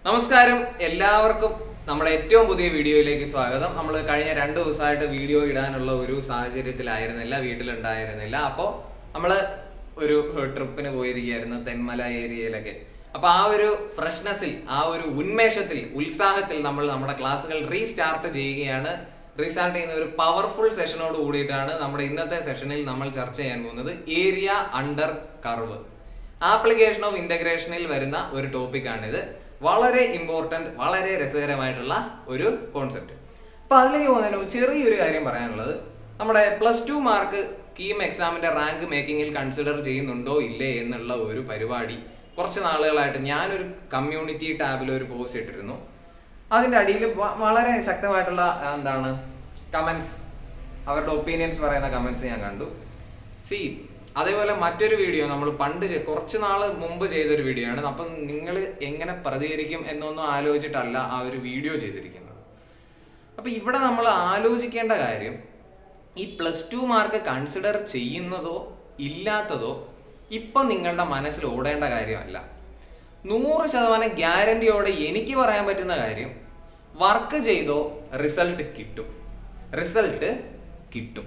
നമസ്കാരം എല്ലാവർക്കും നമ്മുടെ ഏറ്റവും പുതിയ വീഡിയോയിലേക്ക് സ്വാഗതം നമ്മൾ കഴിഞ്ഞ രണ്ട് ദിവസമായിട്ട് വീഡിയോ ഇടാനുള്ള ഒരു സാഹചര്യത്തിലായിരുന്നില്ല വീട്ടിലുണ്ടായിരുന്നില്ല അപ്പോൾ നമ്മൾ ഒരു ട്രിപ്പിന് പോയിരിക്കുകയായിരുന്നു തെന്മല ഏരിയയിലൊക്കെ അപ്പൊ ആ ഒരു ഫ്രഷ്നെസ്സിൽ ആ ഒരു ഉന്മേഷത്തിൽ ഉത്സാഹത്തിൽ നമ്മൾ നമ്മുടെ ക്ലാസ്സുകൾ റീസ്റ്റാർട്ട് ചെയ്യുകയാണ് റീസ്റ്റാർട്ട് ചെയ്യുന്ന ഒരു പവർഫുൾ സെഷനോട് കൂടിയിട്ടാണ് നമ്മുടെ ഇന്നത്തെ സെഷനിൽ നമ്മൾ ചർച്ച ചെയ്യാൻ പോകുന്നത് area under curve application of ഇന്റഗ്രേഷനിൽ വരുന്ന ഒരു ടോപ്പിക്കാണിത് വളരെ ഇമ്പോർട്ടന്റ് വളരെ രസകരമായിട്ടുള്ള ഒരു കോൺസെപ്റ്റ് അപ്പൊ അതിലേക്ക് പോകുന്നതിന് മുമ്പ് ചെറിയൊരു കാര്യം പറയാനുള്ളത് നമ്മുടെ പ്ലസ് ടു മാർക്ക് കീം എക്സാമിന്റെ റാങ്ക് മേക്കിങ്ങിൽ കൺസിഡർ ചെയ്യുന്നുണ്ടോ ഇല്ലേ എന്നുള്ള ഒരു പരിപാടി കുറച്ച് നാളുകളായിട്ട് ഞാനൊരു കമ്മ്യൂണിറ്റി ടാബിൽ ഒരു പോസ്റ്റ് ഇട്ടിരുന്നു അതിന്റെ അടിയിൽ വ- വളരെ ശക്തമായിട്ടുള്ള ആ, എന്താണ് കമന്റ്സ് അവരുടെ ഒപ്പീനിയൻസ് പറയുന്ന കമന്റ്സ് ഞാൻ കണ്ടു സി അതേപോലെ മറ്റൊരു വീഡിയോ നമ്മൾ പണ്ട് ചെ- കുറച്ച് നാൾ മുമ്പ് ചെയ്തൊരു വീഡിയോ ആണ് അപ്പം നിങ്ങൾ എങ്ങനെ പ്രതികരിക്കും എന്നൊന്നും ആലോചിച്ചിട്ടല്ല ആ ഒരു വീഡിയോ ചെയ്തിരിക്കുന്നത് അപ്പൊ ഇവിടെ നമ്മൾ ആലോചിക്കേണ്ട കാര്യം ഈ പ്ലസ് ടു മാർക്ക് കൺസിഡർ ചെയ്യുന്നതോ ഇല്ലാത്തതോ ഇപ്പൊ നിങ്ങളുടെ മനസ്സിൽ ഓടേണ്ട കാര്യമല്ല നൂറ് ശതമാനം ഗ്യാരണ്ടിയോടെ എനിക്ക് പറയാൻ പറ്റുന്ന കാര്യം വർക്ക് ചെയ്തോ റിസൾട്ട് കിട്ടും റിസൾട്ട് കിട്ടും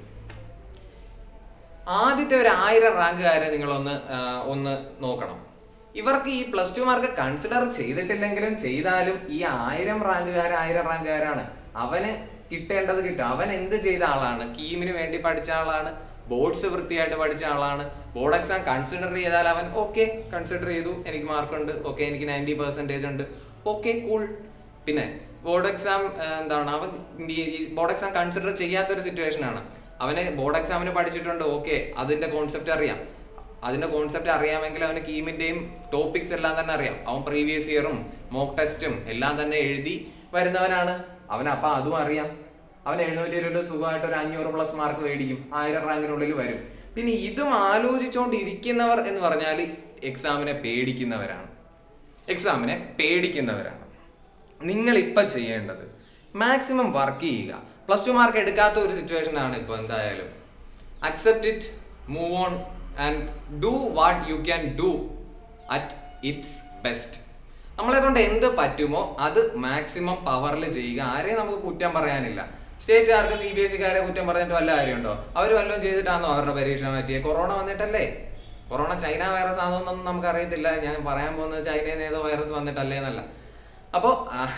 ആദ്യത്തെ ഒരു ആയിരം റാങ്കുകാരെ നിങ്ങളൊന്ന് ആ, ഒന്ന് നോക്കണം ഇവർക്ക് ഈ പ്ലസ് ടു മാർക്ക് കൺസിഡർ ചെയ്തിട്ടില്ലെങ്കിലും ചെയ്താലും ഈ ആയിരം റാങ്കുകാർ ആയിരം റാങ്കുകാരാണ് അവന് കിട്ടേണ്ടത് കിട്ടും അവൻ എന്ത് ചെയ്ത ആളാണ് കീമിന് വേണ്ടി പഠിച്ച ആളാണ് ബോർഡ്സ് വൃത്തിയായിട്ട് പഠിച്ച ആളാണ് ബോർഡ് എക്സാം കൺസിഡർ ചെയ്താൽ അവൻ ഓക്കെ കൺസിഡർ ചെയ്തു എനിക്ക് മാർക്കുണ്ട് ഓക്കെ എനിക്ക് നയൻറ്റി പെർസെൻറ്റേജ് ഉണ്ട് ഓക്കെ കൂൾ പിന്നെ ബോർഡ് എക്സാം എന്താണ് അവൻ ബോർഡ് എക്സാം കൺസിഡർ ചെയ്യാത്തൊരു സിറ്റുവേഷൻ ആണ് അവന് ബോർഡ് എക്സാമിന് പഠിച്ചിട്ടുണ്ട് ഓക്കെ അതിന്റെ കോൺസെപ്റ്റ് അറിയാം അതിന്റെ കോൺസെപ്റ്റ് അറിയാമെങ്കിൽ അവന് കീമിന്റെയും ടോപ്പിക്സ് എല്ലാം തന്നെ അറിയാം അവൻ പ്രീവിയസ് ഇയറും മോക്ക് ടെസ്റ്റും എല്ലാം തന്നെ എഴുതി വരുന്നവനാണ് അവൻ അപ്പൊ അതും അറിയാം അവൻ എഴുന്നൂറ്റി ഇരുപത് സുഖമായിട്ട് ഒരു അഞ്ഞൂറ് പ്ലസ് മാർക്ക് മേടിക്കും ആയിരം റാങ്കിനുള്ളിൽ വരും പിന്നെ ഇതും ആലോചിച്ചുകൊണ്ടിരിക്കുന്നവർ എന്ന് പറഞ്ഞാൽ എക്സാമിനെ പേടിക്കുന്നവരാണ് എക്സാമിനെ പേടിക്കുന്നവരാണ് നിങ്ങൾ ഇപ്പൊ ചെയ്യേണ്ടത് മാക്സിമം വർക്ക് ചെയ്യുക പ്ലസ് ടു മാർക്ക് എടുക്കാത്ത ഒരു സിറ്റുവേഷൻ ആണ് ഇപ്പൊ എന്തായാലും accept it move on and do what you can do at its best നമ്മളെ കൊണ്ട് എന്ത് പറ്റുമോ അത് മാക്സിമം പവറിൽ ചെയ്യുക ആരെയും നമുക്ക് കുറ്റം പറയാനില്ല സ്റ്റേറ്റുകാർക്ക് സി ബി എസ് സിക്കാരെ കുറ്റം പറഞ്ഞിട്ട് വല്ല കാര്യമുണ്ടോ അവർ വല്ലതും ചെയ്തിട്ടാണോ അവരുടെ പരീക്ഷ മാറ്റിയത് കൊറോണ വന്നിട്ടല്ലേ കൊറോണ ചൈന വൈറസ് ആണെന്നൊന്നും നമുക്ക് അറിയത്തില്ല ഞാൻ പറയാൻ പോകുന്നത് ചൈനയിൽ നിന്ന് ഏതോ വൈറസ് വന്നിട്ടല്ലേ എന്നല്ല അപ്പോ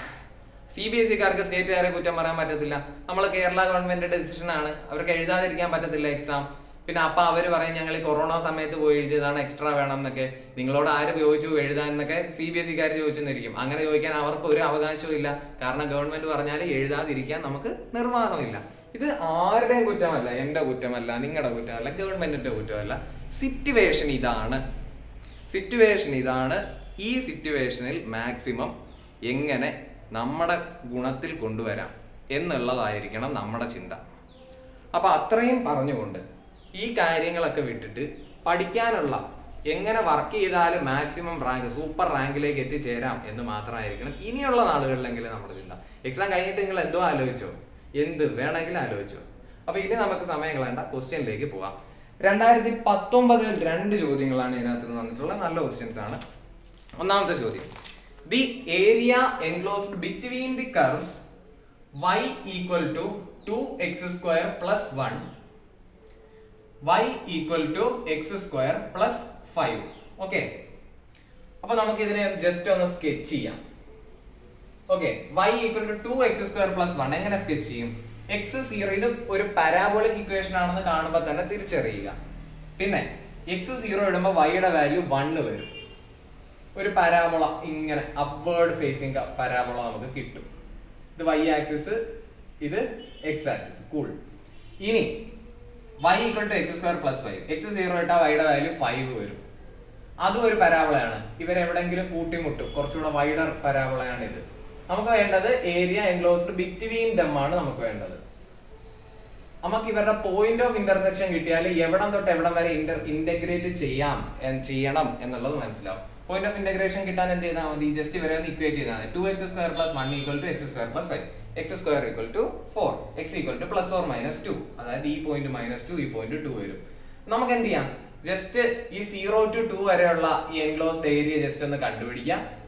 സി ബി എസ് സിക്കാർക്ക് സ്റ്റേറ്റുകാരെ കുറ്റം പറയാൻ പറ്റത്തില്ല നമ്മൾ കേരള ഗവൺമെന്റ് ഡിസിഷൻ ആണ് അവർക്ക് എഴുതാതിരിക്കാൻ പറ്റത്തില്ല എക്സാം പിന്നെ അപ്പൊ അവര് പറയും ഞങ്ങൾ ഈ കൊറോണ സമയത്ത് പോയി എഴുതിയതാണ് എക്സ്ട്രാ വേണം എന്നൊക്കെ നിങ്ങളോട് ആര് ചോദിച്ചു എഴുതാൻ എന്നൊക്കെ സി ബി എസ് സിക്കാർ ചോദിച്ചെന്നിരിക്കും അങ്ങനെ ചോദിക്കാൻ അവർക്ക് ഒരു അവകാശവും ഇല്ല കാരണം ഗവൺമെന്റ് പറഞ്ഞാൽ എഴുതാതിരിക്കാൻ നമുക്ക് നിർവാഹമില്ല ഇത് ആരുടെയും കുറ്റമല്ല എന്റെ കുറ്റമല്ല നിങ്ങളുടെ കുറ്റമല്ല ഗവൺമെന്റിന്റെ കുറ്റമല്ല സിറ്റുവേഷൻ ഇതാണ് സിറ്റുവേഷൻ ഇതാണ് ഈ സിറ്റുവേഷനിൽ മാക്സിമം എങ്ങനെ നമ്മുടെ ഗുണത്തിൽ കൊണ്ടുവരാം എന്നുള്ളതായിരിക്കണം നമ്മുടെ ചിന്ത അപ്പൊ അത്രയും പറഞ്ഞുകൊണ്ട് ഈ കാര്യങ്ങളൊക്കെ വിട്ടിട്ട് പഠിക്കാനുള്ള എങ്ങനെ വർക്ക് ചെയ്താലും മാക്സിമം റാങ്ക് സൂപ്പർ റാങ്കിലേക്ക് എത്തിച്ചേരാം എന്ന് മാത്രമായിരിക്കണം ഇനിയുള്ള നാളുകളിലെങ്കിലും നമ്മുടെ ചിന്ത എക്സാം കഴിഞ്ഞിട്ട് നിങ്ങൾ എന്തോ ആലോചിച്ചോ എന്ത് വേണമെങ്കിലും ആലോചിച്ചോ അപ്പൊ ഇനി നമുക്ക് സമയം കളയണ്ട ക്വസ്റ്റ്യനിലേക്ക് പോവാം രണ്ടായിരത്തി പത്തൊമ്പതിൽ രണ്ട് ചോദ്യങ്ങളാണ് ഇതിനകത്ത് നിന്ന് വന്നിട്ടുള്ളത് നല്ല ക്വസ്റ്റ്യൻസ് ആണ് ഒന്നാമത്തെ ചോദ്യം the area enclosed between the curves y equal to two x square plus one y equal to x square plus five okay അപ്പൊ നമുക്ക് ഇതിനെ ജസ്റ്റ് ഒന്ന് സ്കെച്ച് ചെയ്യാം okay y equal to two x square plus one എങ്ങനെ sketch ചെയ്യും x zero ഇത് ഒരു parabolic equation ആണെന്ന് കാണുമ്പോൾ തന്നെ തിരിച്ചറിയുക പിന്നെ എക്സ് സീറോ ഇടുമ്പോൾ വൈയുടെ വാല്യൂ വണ്ണ് വരും ഒരു പരാബോള ഇങ്ങനെ അപ്വേർഡ് ഫേസിങ് പരാബോള നമുക്ക് കിട്ടും ഇത് വൈ ആക്സിസ് ഇത് എക്സ് ആക്സിസ് കൂൾ ഇനി y equal to x square plus five x zero ഇട്ടാൽ വൈയുടെ വാല്യൂ ഫൈവ് വരും അതും ഒരു പരാബോളയാണ് ഇവരെവിടെങ്കിലും കൂട്ടിമുട്ടും കുറച്ചുകൂടെ വൈഡർ പരാബോളയാണ് ഇത് നമുക്ക് വേണ്ടത് ഏരിയ എൻക്ലോസ്ഡ് ബിറ്റ്വീൻ ദം ആണ് നമുക്ക് വേണ്ടത് നമുക്ക് ഇവരുടെ പോയിന്റ് ഓഫ് ഇന്റർസെക്ഷൻ കിട്ടിയാൽ എവിടം തൊട്ട് എവിടം വരെ ഇന്റർ ഇന്റഗ്രേറ്റ് ചെയ്യാം എന്ന് ചെയ്യണം എന്നുള്ളത് മനസ്സിലാവും പോയിന്റ് ഓഫ് ഇന്റഗ്രേഷൻ കിട്ടാൻ എന്ത് ചെയ്താൽ മതി ജസ്റ്റ് ഇവരെ ഒന്ന് ഇക്വേറ്റ് ചെയ്താൽ മതി two x square plus one equal to x square plus five x square equal to four x equal to plus or minus two അതായത് ഈ പോയിന്റ് മൈനസ് ടു ഈ പോയിന്റ് ടു വരും നമുക്ക് എന്ത് ചെയ്യാം ജസ്റ്റ് ഈ സീറോ ടു ടു വരെയുള്ള ഈ എൻക്ലോസ്ഡ് ഏരിയ ജസ്റ്റ് ഒന്ന് കണ്ടുപിടിക്കാം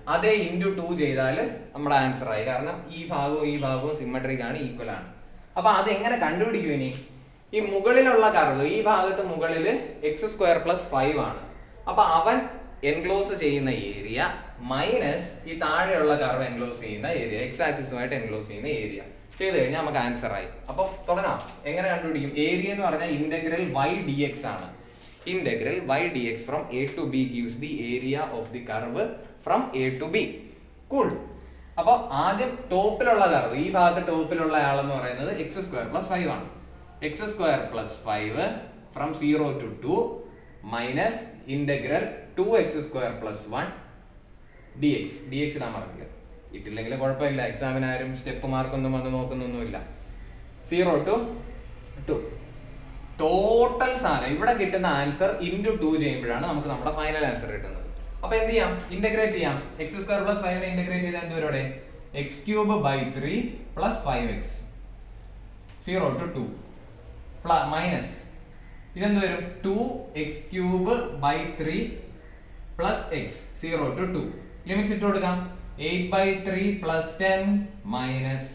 അതേ ഇൻറ്റു ടു ചെയ്താൽ നമ്മുടെ ആൻസർ ആയി കാരണം ഈ ഭാഗവും ഈ ഭാഗവും സിമ്മട്രിക് ആണ് ഈക്വൽ ആണ് അപ്പൊ അത് എങ്ങനെ കണ്ടുപിടിക്കും ഇനി ഈ മുകളിലുള്ള കർവ് ഈ ഭാഗത്ത് മുകളിൽ എക്സ് സ്ക്വയർ പ്ലസ് ഫൈവ് ആണ് അപ്പൊ അവൻ എൻക്ലോസ് ചെയ്യുന്ന ഏരിയ മൈനസ് ഈ താഴെയുള്ള കർവ് എൻക്ലോസ് ചെയ്യുന്ന ഏരിയ എക്സ് ആക്സിസുമായിട്ട് എൻക്ലോസ് ചെയ്യുന്ന ഏരിയ ചെയ്ത് കഴിഞ്ഞാൽ നമുക്ക് ആൻസർ ആയി അപ്പൊ തുടങ്ങാം എങ്ങനെ കണ്ടുപിടിക്കും ഏരിയ എന്ന് പറഞ്ഞാൽ ഇന്റഗ്രൽ വൈ ഡി എക്സ് ആണ് integral y d x from a to b gives the area of the curve from a to b cool അപ്പൊ ആദ്യം ടോപ്പിലുള്ള കർവ് ഈ ഭാഗത്ത് ടോപ്പിലുള്ള ആളെന്ന് പറയുന്നത് എക്സ് സ്ക്വയർ പ്ലസ് ഫൈവ് ആണ് x square plus five from zero to two minus integral two x square plus one d x d x ഇടാൻ മറക്കില്ല ഇട്ടില്ലെങ്കിൽ കുഴപ്പമില്ല എക്സാമിന് ആരും സ്റ്റെപ്പ് മാർക്കൊന്നും വന്ന് നോക്കുന്നൊന്നുമില്ല സീറോ ടു ടു ടോട്ടൽ സാധനം ഇവിടെ കിട്ടുന്ന ആൻസർ ഇൻറ്റു ടു ചെയ്യുമ്പോഴാണ് നമുക്ക് നമ്മുടെ ഫൈനൽ ആൻസർ കിട്ടുന്നത് അപ്പൊ എന്ത് ചെയ്യാം ഇന്റഗ്രേറ്റ് ചെയ്യാം എക്സ് സ്ക്വയർ പ്ലസ് ഫൈവിനെ ഇന്റഗ്രേറ്റ് ചെയ്താൽ എന്ത് വരും x cube by three plus five x zero to two minus ഇതെന്ത് വരും two x cube by three plus x zero to two limits ഇട്ട് കൊടുക്കാം eight by three plus ten minus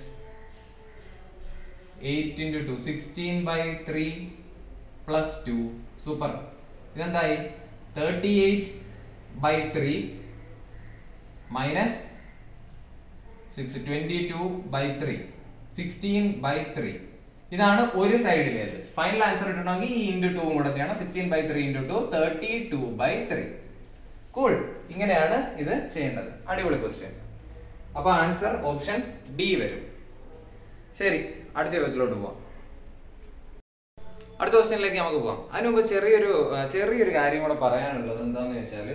eight into two sixteen by three plus two super ഇതെന്തായി thirty eight by three minus six twenty two by three sixteen by three ഇതാണ് ഒരു സൈഡിലേത് final answer കിട്ടണമെങ്കിൽ ഈ into two കൂടെ ചെയ്യണം sixteen by three into two thirty two by three cool ഇങ്ങനെയാണ് ഇത് ചെയ്യേണ്ടത് അടിപൊളി ക്വസ്റ്റ്യൻ അപ്പൊ ആൻസർ ഓപ്ഷൻ ഡി വരും ശരി അടുത്ത ചോദ്യത്തിലോട്ട് പോവാം അടുത്ത ക്വസ്റ്റ്യനിലേക്ക് നമുക്ക് പോവാം അതിന് മുമ്പ് ചെറിയൊരു ആ, ചെറിയൊരു കാര്യം കൂടെ പറയാനുള്ളത് എന്താന്ന് വെച്ചാൽ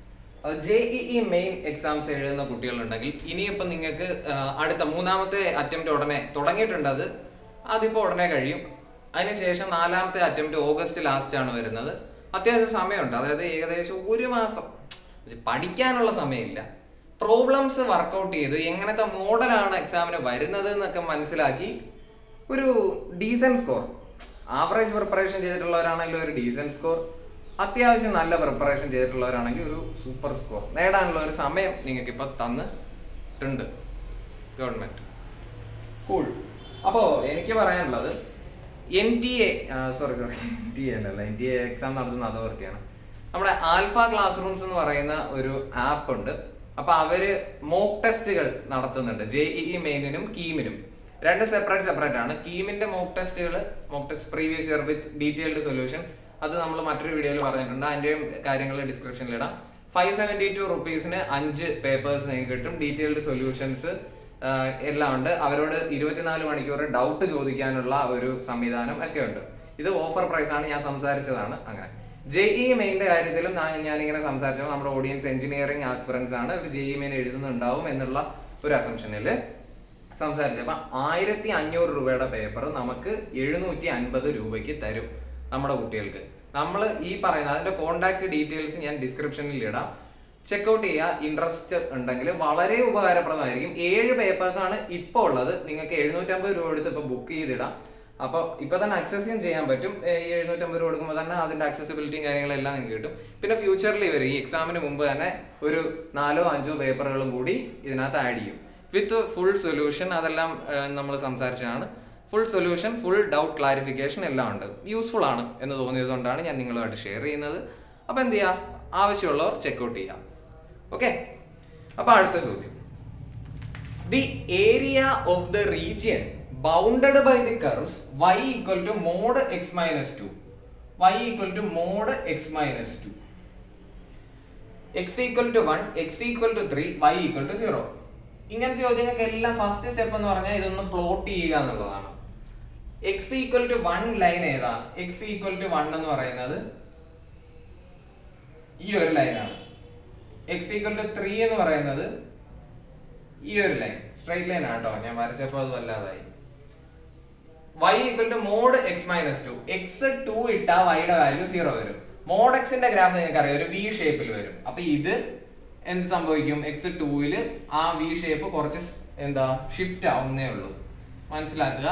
ജെ ഇ മെയിൻ എക്സാംസ് എഴുതുന്ന കുട്ടികളുണ്ടെങ്കിൽ ഇനിയിപ്പം നിങ്ങൾക്ക് ആ, അടുത്ത മൂന്നാമത്തെ അറ്റംപ്റ്റ് ഉടനെ തുടങ്ങിയിട്ടുണ്ട് അത് അതിപ്പോൾ ഉടനെ കഴിയും അതിനുശേഷം നാലാമത്തെ അറ്റംപ്റ്റ് ഓഗസ്റ്റ് ലാസ്റ്റ് ആണ് വരുന്നത് അത്യാവശ്യം സമയമുണ്ട് അതായത് ഏകദേശം ഒരു മാസം പഠിക്കാനുള്ള സമയമില്ല പ്രോബ്ലംസ് വർക്കൗട്ട് ചെയ്ത് എങ്ങനത്തെ മോഡലാണ് എക്സാമിന് വരുന്നത് എന്നൊക്കെ മനസ്സിലാക്കി ഒരു ഡീസന്റ് സ്കോർ ആവറേജ് പ്രിപ്പറേഷൻ ചെയ്തിട്ടുള്ളവരാണെങ്കിൽ ഒരു ഡീസന്റ് സ്കോർ അത്യാവശ്യം നല്ല പ്രിപ്പറേഷൻ ചെയ്തിട്ടുള്ളവരാണെങ്കിൽ ഒരു സൂപ്പർ സ്കോർ നേടാനുള്ള ഒരു സമയം നിങ്ങൾക്ക് ഇപ്പൊ തന്നിട്ടുണ്ട് ഗവൺമെന്റ് കൂൾ അപ്പോ എനിക്ക് പറയാനുള്ളത് N T A sorry sorry N T A അല്ലല്ല എൻ ടി എ എക്സാം നടത്തുന്ന അതോറിറ്റിയാണ് നമ്മുടെ ആൽഫ ക്ലാസ് റൂംസ് എന്ന് പറയുന്ന ഒരു ആപ്പ് ഉണ്ട് അപ്പൊ അവര് മോക്ക് ടെസ്റ്റുകൾ നടത്തുന്നുണ്ട് ജെ ഇ മെയിനിനും കീമിനും രണ്ട് സെപ്പറേറ്റ് സെപ്പറേറ്റ് ആണ് കീമിന്റെ മോക്ക് ടെസ്റ്റുകൾ mock test previous year with detailed solution അത് നമ്മൾ മറ്റൊരു വീഡിയോയിൽ പറഞ്ഞിട്ടുണ്ട് അതിന്റെയും കാര്യങ്ങൾ ഡിസ്ക്രിപ്ഷനിൽ ഇടാം ഫൈവ് സെവൻറ്റി ടു റുപ്പീസിന് അഞ്ച് പേപ്പേഴ്സ് നിങ്ങൾക്ക് കിട്ടും ഡീറ്റെയിൽഡ് സൊല്യൂഷൻസ് എല്ലാം ഉണ്ട് അവരോട് ഇരുപത്തിനാല് മണിക്കൂർ ഡൗട്ട് ചോദിക്കാനുള്ള ഒരു സംവിധാനം ഒക്കെ ഉണ്ട് ഇത് ഓഫർ പ്രൈസ് ആണ് ഞാൻ സംസാരിച്ചതാണ് അങ്ങനെ ജെ ഇ മെയിന്റെ കാര്യത്തിലും ഞാൻ ഞാനിങ്ങനെ സംസാരിച്ചപ്പോൾ നമ്മുടെ ഓഡിയൻസ് എഞ്ചിനീയറിംഗ് ആസ്പിറൻസ് ആണ് ഒരു ജെ ഇ മെയിൻ എഴുതുന്നുണ്ടാവും എന്നുള്ള ഒരു അസംഷനിൽ സംസാരിച്ചു അപ്പൊ ആയിരത്തി അഞ്ഞൂറ് രൂപയുടെ പേപ്പർ നമുക്ക് എഴുന്നൂറ്റി അൻപത് രൂപയ്ക്ക് തരും നമ്മുടെ കുട്ടികൾക്ക് നമ്മൾ ഈ പറയുന്ന അതിന്റെ കോണ്ടാക്ട് ഡീറ്റെയിൽസ് ഞാൻ ഡിസ്ക്രിപ്ഷനിൽ ഇടാം ചെക്ക്ഔട്ട് ചെയ്യുക ഇൻട്രസ്റ്റ് ഉണ്ടെങ്കിൽ വളരെ ഉപകാരപ്രദമായിരിക്കും ഏഴ് പേപ്പേഴ്സ് ആണ് ഇപ്പോൾ ഉള്ളത് നിങ്ങൾക്ക് എഴുന്നൂറ്റമ്പത് രൂപ എടുത്ത് ഇപ്പൊ ബുക്ക് ചെയ്തിടാം അപ്പോൾ ഇപ്പൊ തന്നെ അക്സസും ചെയ്യാൻ പറ്റും ഏഹ് എഴുന്നൂറ്റമ്പത് രൂപ കൊടുക്കുമ്പോൾ തന്നെ അതിന്റെ അക്സസിബിലിറ്റിയും കാര്യങ്ങളെല്ലാം നിങ്ങൾക്ക് കിട്ടും പിന്നെ ഫ്യൂച്ചറിൽ ഇവർ ഈ എക്സാമിന് മുമ്പ് തന്നെ ഒരു നാലോ അഞ്ചോ പേപ്പറുകളും കൂടി ഇതിനകത്ത് ആഡ് ചെയ്യും വിത്ത് ഫുൾ സൊല്യൂഷൻ അതെല്ലാം നമ്മൾ സംസാരിച്ചതാണ് full solution full doubt clarification എല്ലാം ഉണ്ട് യൂസ്ഫുൾ ആണ് എന്ന് തോന്നിയതുകൊണ്ടാണ് ഞാൻ നിങ്ങളുമായിട്ട് ഷെയർ ചെയ്യുന്നത് അപ്പൊ എന്ത് ചെയ്യാം ആവശ്യമുള്ളവർ ചെക്ക്ഔട്ട് ചെയ്യാം ഓക്കെ അപ്പൊ അടുത്ത ചോദ്യം the area of the region bounded by the curves y equal to mod x minus two y equal to mod x minus two x equal to one x equal to three y equal to zero ഇങ്ങനത്തെ ചോദ്യങ്ങൾക്ക് എല്ലാം first step എന്ന് പറഞ്ഞാൽ ഇതൊന്ന് plot ചെയ്യുക എന്നുള്ളതാണ് x equal to one line ഏതാ x equal to one എന്ന് പറയുന്നത് ഈ ഒരു ലൈനാണ് എക്സ് ഈക്വൽ ടു ത്രീ എന്ന് പറയുന്നത് ഈ ഒരു ലൈൻ സ്ട്രൈറ്റ് ലൈൻ ആട്ടോ ഞാൻ വരച്ചപ്പോൾ അത് വല്ലാതായി y equal to mod x minus two x two ഇട്ടാ വൈയുടെ വാല്യൂ സീറോ വരും മോഡ് എക്സിന്റെ ഗ്രാഫ് നിങ്ങൾക്ക് അറിയാം ഒരു വി ഷേപ്പിൽ വരും അപ്പൊ ഇത് എന്ത് സംഭവിക്കും എക്സ് ടൂവില് ആ വി ഷേപ്പ് കുറച്ച് സ് എന്താ ഷിഫ്റ്റ് ആവുന്നേ ഉള്ളൂ മനസ്സിലാക്കുക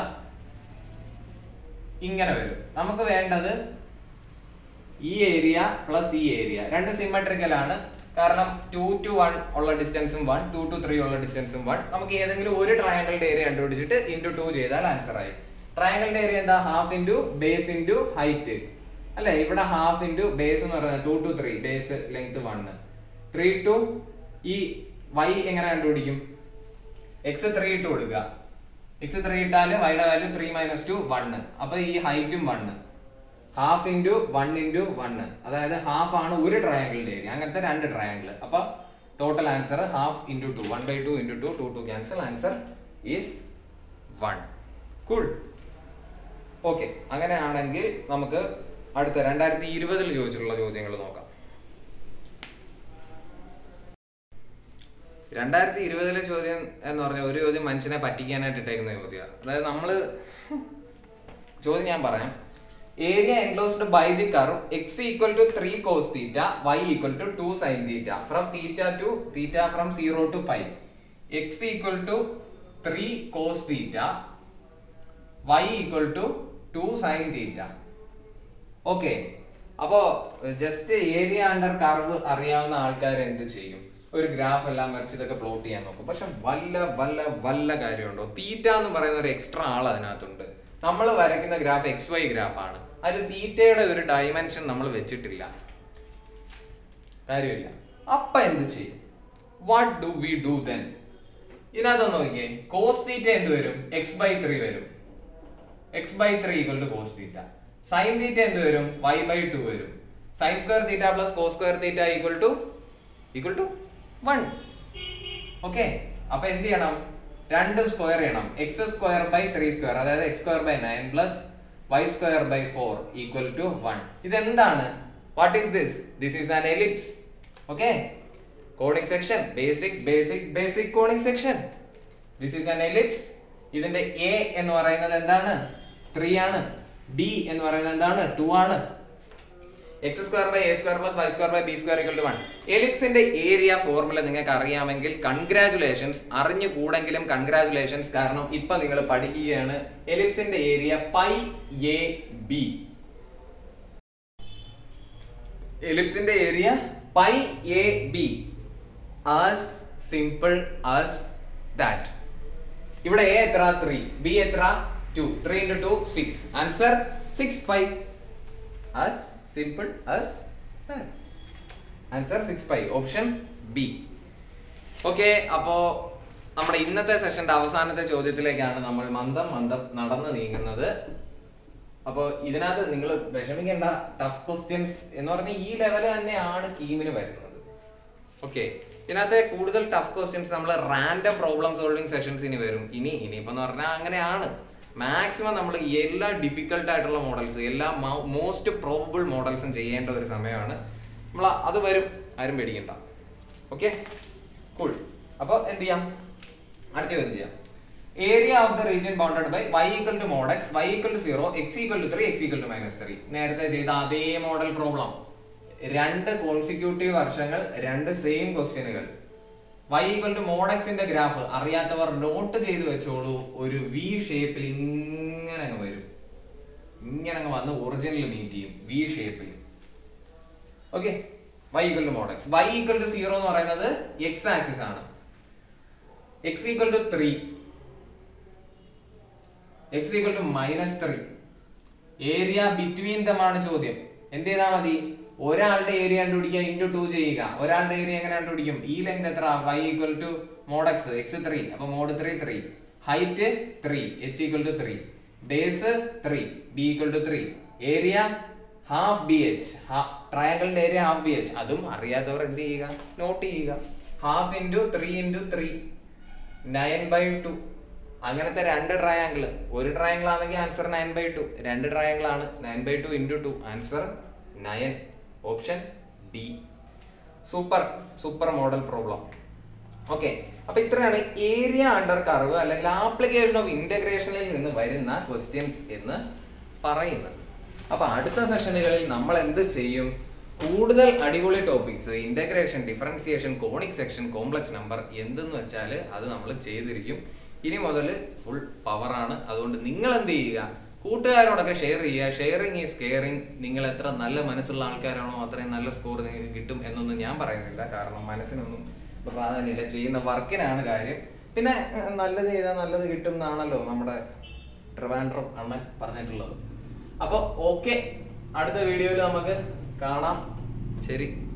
ഇങ്ങനെ വരും നമുക്ക് വേണ്ടത് ഈ ഏരിയ പ്ലസ് ഈ ഏരിയ രണ്ട് സിമ്മട്രിക്കൽ ആണ് കാരണം ടു ടു വൺ ഉള്ള ഡിസ്റ്റൻസും വൺ ടു ടു ത്രീ ഉള്ള ഡിസ്റ്റൻസും വൺ നമുക്ക് ഏതെങ്കിലും ഒരു ട്രയാങ്കിളിന്റെ ഏരിയ കണ്ടുപിടിച്ചിട്ട് ഇൻറ്റു ടു ചെയ്താൽ ആൻസർ ആയി ട്രയാങ്കിളിന്റെ ഏരിയ എന്താ half into base into height അല്ലെ ഇവിടെ ഹാഫ് ഇൻറ്റു ബേസ് എന്ന് പറയുന്നത് two to three base length one three two ഈ വൈ എങ്ങനെ കണ്ടുപിടിക്കും എക്സ് ത്രീ ഇട്ട് കൊടുക്കുക എക്സ് ത്രീ ഇട്ടാല് വൈയുടെ value three minus two one അപ്പൊ ഈ ഹൈറ്റും one half into one into one അതായത് ഹാഫ് ആണ് ഒരു ട്രയാങ്കിളിന്റെ ഏരിയ അങ്ങനത്തെ രണ്ട് ട്രയാങ്കിൾ അപ്പൊ total answer half into two one by two into two two two cancel answer is one cool okay അങ്ങനെയാണെങ്കിൽ നമുക്ക് അടുത്ത രണ്ടായിരത്തി ഇരുപതിൽ ചോദിച്ചിട്ടുള്ള ചോദ്യങ്ങൾ നോക്കാം രണ്ടായിരത്തി ഇരുപതിലെ ചോദ്യം എന്ന് പറഞ്ഞ ഒരു ചോദ്യം മനുഷ്യനെ പറ്റിക്കാനായിട്ട് ഇട്ടേക്കുന്ന ചോദ്യമാണ് അതായത് നമ്മള് ചോദ്യം ഞാൻ പറയാം area enclosed by the curve x equal to three cos theta y equal to two sine theta from theta to theta from zero to pi x equal to three cos theta y equal to two sine theta okay അപ്പോ just area under curve അറിയാവുന്ന ആൾക്കാർ എന്ത് ചെയ്യും ഒരു graph എല്ലാം വരച്ച് ഇതൊക്കെ plot ചെയ്യാൻ നോക്കും പക്ഷെ വല്ല വല്ല വല്ല കാര്യമുണ്ടോ തീറ്റ എന്ന് പറയുന്ന ഒരു എക്സ്ട്രാ ആൾ അതിനകത്തുണ്ട് നമ്മൾ വരയ്ക്കുന്ന ഗ്രാഫ് എക്സ് വൈ ഗ്രാഫ് ആണ് അതിൽ തീറ്റയുടെ ഒരു ഡയമെൻഷൻ നമ്മൾ വെച്ചിട്ടില്ല കാര്യമില്ല അപ്പൊ എന്ത് ചെയ്യും what do we do then ഇതിനകത്ത് നോക്കിയേ കോസ് തീറ്റ എന്ത് വരും എക്സ് ബൈ ത്രീ വരും x by three equal to cos theta sin theta എന്ത് വരും വൈ ബൈ ടു വരും sin square theta plus cos square theta equal to equal to one okay അപ്പൊ എന്ത് ചെയ്യണം രണ്ടും സ്ക്വയർ ചെയ്യണം x square by three square അതായത് x square by nine plus y square by four equal to one ഇതെന്താണ് what is this this is an ellipse okay coding section basic basic basic coding section this is an ellipse ഇതിന്റെ A എന്ന് പറയുന്നത് എന്താണ് three ആണ് B എന്ന് പറയുന്നത് എന്താണ് two ആണ് x square by A square plus y square by B square equal to one എലിപ്സിന്റെ ഏരിയ ഫോർമുല നിങ്ങൾക്ക് അറിയാമെങ്കിൽ കൺഗ്രാചുലേഷൻസ് അറിഞ്ഞുകൂടെങ്കിലും കൺഗ്രാചുലേഷൻസ് കാരണം ഇപ്പൊ നിങ്ങൾ പഠിക്കുകയാണ് എലിപ്സിന്റെ ഏരിയ പൈ എ ബി എലിപ്സിന്റെ area pi A B as simple as that ഇവിടെ എ എത്ര ത്രീ ബി എത്ര two three into two six answer six pi as simple as that answer six pi option B okay അപ്പോ നമ്മുടെ ഇന്നത്തെ സെഷന്റെ അവസാനത്തെ ചോദ്യത്തിലേക്കാണ് നമ്മൾ മന്ദം മന്ദം നടന്നു നീങ്ങുന്നത് അപ്പോൾ ഇതിനകത്ത് നിങ്ങൾ വിഷമിക്കേണ്ട ടഫ് ക്വസ്റ്റ്യൻസ് എന്ന് പറഞ്ഞാൽ ഈ ലെവൽ തന്നെയാണ് കീമിന് വരുന്നത് ഓക്കെ ഇതിനകത്തെ കൂടുതൽ ടഫ് ക്വസ്റ്റ്യൻസ് നമ്മൾ റാൻഡം പ്രോബ്ലം സോൾവിങ് സെഷൻസ് ഇനി വരും ഇനി ഇനിയിപ്പോ എന്ന് പറഞ്ഞാൽ അങ്ങനെയാണ് മാക്സിമം നമ്മൾ എല്ലാ ഡിഫിക്കൽട്ട് ആയിട്ടുള്ള മോഡൽസ് എല്ലാ മോസ്റ്റ് പ്രോബിൾ മോഡൽസും ചെയ്യേണ്ട ഒരു സമയമാണ് നമ്മൾ അത് വരും ആരും പേടിക്കണ്ട ഓക്കെ കൂൾ അപ്പോൾ എന്ത് ചെയ്യാം അടുത്ത ചോദ്യം ചെയ്യാം area of the region bounded by y equal to mod x y equal to zero x equal to three x equal to minus three നേരത്തെ ചെയ്ത അതേ മോഡൽ പ്രോബ്ലം രണ്ട് കോൺസിക്യൂട്ടീവ് വർഷങ്ങൾ രണ്ട് സെയിം ക്വസ്റ്റ്യനുകൾ വൈ ഈക്വൽ ടു മോഡക്സിന്റെ graph അറിയാത്തവർ note ചെയ്ത് വെച്ചോളൂ ഒരു വി ഷേപ്പിൽ ഇങ്ങനെ അങ്ങ് വരും ഇങ്ങനെ അങ്ങ് വന്ന് ഒറിജിനൽ മീറ്റ് ചെയ്യും വി ഷേപ്പിൽ okay y equal to mod x y equal to zero എന്ന് പറയുന്നത് എക്സ് ആക്സിസ് ആണ് x equal to three x equal to minus three area between them ആണ് ചോദ്യം എന്ത് ചെയ്താൽ മതി ഒരാളുടെ ഏരിയ കണ്ടുപിടിക്കുക ഇൻറ്റു ടു ചെയ്യുക ഒരാളുടെ ഏരിയ എങ്ങനെ കണ്ടുപിടിക്കും ഈ ലെങ്ത് എത്ര y equal to mod x x three അപ്പൊ mod three three height three H equal to three base three B equal to three area half B H ട്രയാങ്കിളിന്റെ ഏരിയ ഹാഫ് ബി എച്ച് അതും അറിയാത്തവർ എന്ത് ചെയ്യുക നോട്ട് ചെയ്യുക half into three into three nine by two അങ്ങനത്തെ രണ്ട് triangle ഒരു triangle ആണെങ്കിൽ ആൻസർ നയൻ ബൈ ടു രണ്ട് ട്രയാങ്കിൾ ആണ് nine by two into two answer nine option D super super model problem okay അപ്പൊ ഇത്രയാണ് ഏരിയ അണ്ടർ കർവ് അല്ലെങ്കിൽ application of ഇന്റഗ്രേഷനിൽ നിന്ന് വരുന്ന ക്വസ്റ്റ്യൻസ് എന്ന് പറയുന്നത് അപ്പൊ അടുത്ത സെഷനുകളിൽ നമ്മൾ എന്ത് ചെയ്യും കൂടുതൽ അടിപൊളി topics integration differentiation conic section complex number എന്തെന്ന് വെച്ചാൽ അത് നമ്മൾ ചെയ്തിരിക്കും ഇനി മുതൽ ഫുൾ പവറാണ് അതുകൊണ്ട് നിങ്ങൾ എന്ത് ചെയ്യുക കൂട്ടുകാരോടൊക്കെ ഷെയർ ചെയ്യുക ഷെയറിങ് ഈസ് കെയറിങ് നിങ്ങൾ എത്ര നല്ല മനസ്സുള്ള ആൾക്കാരാണോ അത്രയും നല്ല സ്കോർ നിങ്ങൾക്ക് കിട്ടും എന്നൊന്നും ഞാൻ പറയുന്നില്ല കാരണം മനസ്സിനൊന്നും പ്രാധാന്യമില്ല ചെയ്യുന്ന വർക്കിനാണ് കാര്യം പിന്നെ ഏർ, നല്ലത് ചെയ്താൽ നല്ലത് കിട്ടും എന്നാണല്ലോ നമ്മുടെ ട്രിവാൻഡ്രം അണ്ണൻ പറഞ്ഞിട്ടുള്ളത് അപ്പോൾ ഓക്കെ അടുത്ത വീഡിയോയിൽ നമുക്ക് കാണാം ശരി